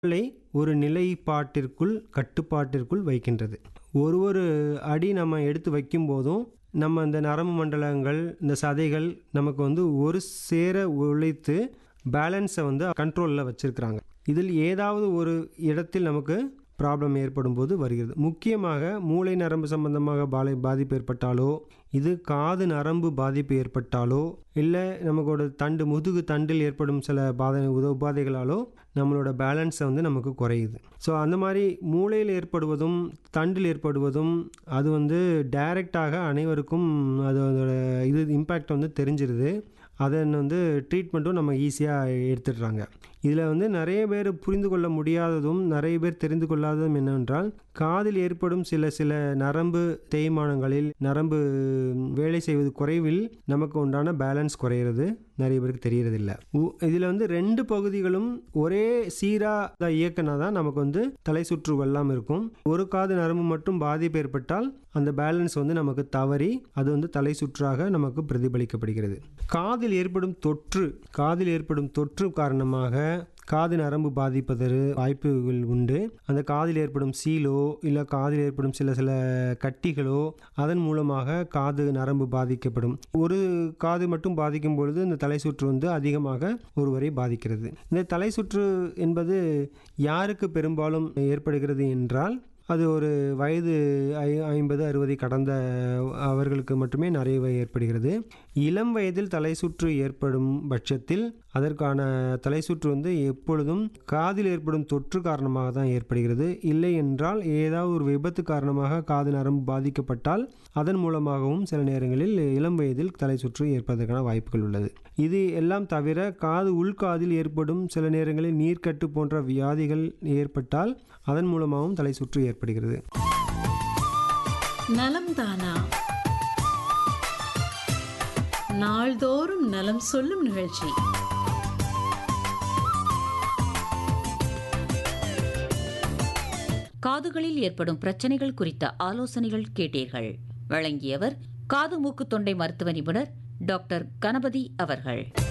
உடலை ஒரு நிலைப்பாட்டிற்குள் கட்டுப்பாட்டிற்குள் வைக்கின்றது ஒரு ஒரு அடி நம்ம எடுத்து வைக்கும்போதும் நம்ம இந்த நரம்பு மண்டலங்கள் இந்த சதைகள் நமக்கு வந்து ஒரு சேர உழைத்து பேலன்ஸை வந்து கண்ட்ரோலில் வச்சுருக்கிறாங்க இதில் ஏதாவது ஒரு இடத்தில் நமக்கு ப்ராப்ளம் ஏற்படும் போது வருகிறது முக்கியமாக மூளை நரம்பு சம்பந்தமாக பாலை பாதிப்பு ஏற்பட்டாலோ இது காது நரம்பு பாதிப்பு ஏற்பட்டாலோ இல்லை நமக்கோட தண்டு முதுகு தண்டில் ஏற்படும் சில பாத உத உபாதைகளாலோ நம்மளோட பேலன்ஸை வந்து நமக்கு குறையுது ஸோ அந்த மாதிரி மூளையில் ஏற்படுவதும் தண்டில் ஏற்படுவதும் அது வந்து டைரெக்டாக அனைவருக்கும் அது அதோட இது இம்பேக்ட் வந்து தெரிஞ்சிருது அதை வந்து ட்ரீட்மெண்ட்டும் நம்ம ஈஸியாக எடுத்துடுறாங்க இதில் வந்து நிறைய பேர் புரிந்து கொள்ள முடியாததும் நிறைய பேர் தெரிந்து கொள்ளாததும் என்னவென்றால் காதில் ஏற்படும் சில சில நரம்பு தேய்மானங்களில் நரம்பு வேலை செய்வது குறைவில் நமக்கு உண்டான பேலன்ஸ் குறையிறது நிறைய பேருக்கு தெரியறதில்ல இதில் வந்து ரெண்டு பகுதிகளும் ஒரே சீராக இயக்கினா தான் நமக்கு வந்து தலை சுற்று வெள்ளாமல் இருக்கும் ஒரு காது நரம்பு மட்டும் பாதிப்பு ஏற்பட்டால் அந்த பேலன்ஸ் வந்து நமக்கு தவறி அது வந்து தலை சுற்றாக நமக்கு பிரதிபலிக்கப்படுகிறது காதில் ஏற்படும் தொற்று காதில் ஏற்படும் தொற்று காரணமாக காது நரம்பு பாதிப்பதற்கு வாய்ப்புகள் உண்டு அந்த காதில் ஏற்படும் சீலோ இல்லை காதில் ஏற்படும் சில சில கட்டிகளோ அதன் மூலமாக காது நரம்பு பாதிக்கப்படும் ஒரு காது மட்டும் பாதிக்கும் பொழுது இந்த தலை சுற்று வந்து அதிகமாக ஒருவரை பாதிக்கிறது இந்த தலை சுற்று என்பது யாருக்கு பெரும்பாலும் ஏற்படுகிறது என்றால் அது ஒரு வயது ஐ ஐம்பது அறுபதை கடந்த அவர்களுக்கு மட்டுமே நிறைய ஏற்படுகிறது இளம் வயதில் தலை சுற்று ஏற்படும் பட்சத்தில் அதற்கான தலை சுற்று வந்து எப்பொழுதும் காதில் ஏற்படும் தொற்று காரணமாக தான் ஏற்படுகிறது இல்லை என்றால் ஏதாவது ஒரு விபத்து காரணமாக காது நரம்பு பாதிக்கப்பட்டால் அதன் மூலமாகவும் சில நேரங்களில் இளம் வயதில் தலை சுற்று ஏற்பதற்கான வாய்ப்புகள் உள்ளது இது எல்லாம் தவிர காது உள்காதில் ஏற்படும் சில நேரங்களில் நீர்க்கட்டு போன்ற வியாதிகள் ஏற்பட்டால் அதன் மூலமாகவும் தலை சுற்று ஏற்படுகிறது நலம் தானா நாள்தோறும் நலம் சொல்லும் நிகழ்ச்சி காதுகளில் ஏற்படும் பிரச்சனைகள் குறித்த ஆலோசனைகள் கேட்டீர்கள் வழங்கியவர் காது மூக்கு தொண்டை மருத்துவ நிபுணர் டாக்டர் கணபதி அவர்கள்